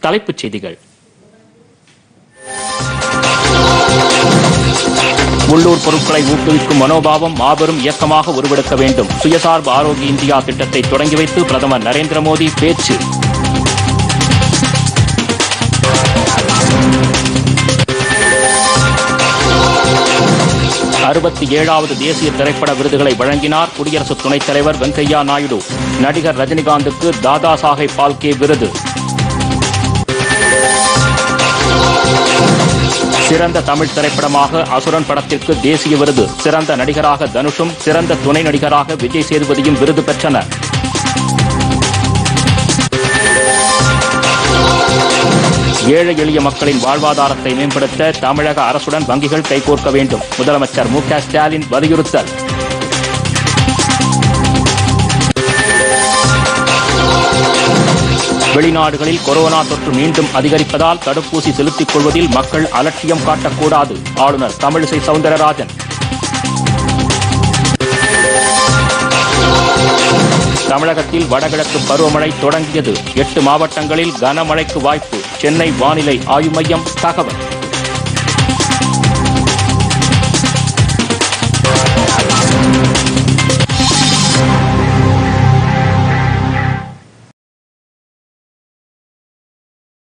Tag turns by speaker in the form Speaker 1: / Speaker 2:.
Speaker 1: தலைப்புச் செய்திகள் உள்ளூர் பொருட்களை ஊக்குவிக்கும் மனோபாவம் மாபெரும் இயக்கமாக உருவெடுக்க வேண்டும் சுயசார்பு ஆரோக்கிய இந்தியா திட்டத்தை தொடங்கி வைத்து பிரதமர் நரேந்திர மோடி பேச்சு அறுபத்தி ஏழாவது தேசிய திரைப்பட விருதுகளை வழங்கினார் குடியரசு துணைத் தலைவர் வெங்கையா நாயுடு நடிகர் ரஜினிகாந்துக்கு தாதா சாஹேப் பால்கே விருது சிறந்த தமிழ் திரைப்படமாக அசுரன் படத்திற்கு தேசிய விருது சிறந்த நடிகராக தனுஷும் சிறந்த துணை நடிகராக விஜய் சேதுபதியும் விருது பெற்றனர் ஏழை எளிய மக்களின் வாழ்வாதாரத்தை மேம்படுத்த தமிழக அரசுடன் வங்கிகள் கைகோர்க்க வேண்டும் முதலமைச்சர் மு க ஸ்டாலின் வலியுறுத்தல் வெளிநாடுகளில் கொரோனா தொற்று மீண்டும் அதிகரிப்பதால் தடுப்பூசி செலுத்திக் கொள்வதில் மக்கள் அலட்சியம் காட்டக்கூடாது ஆளுநர் தமிழிசை சவுந்தரராஜன் தமிழகத்தில் வடகிழக்கு பருவமழை தொடங்கியது எட்டு மாவட்டங்களில் கனமழைக்கு வாய்ப்பு சென்னை வானிலை ஆய்வு மையம் தகவல்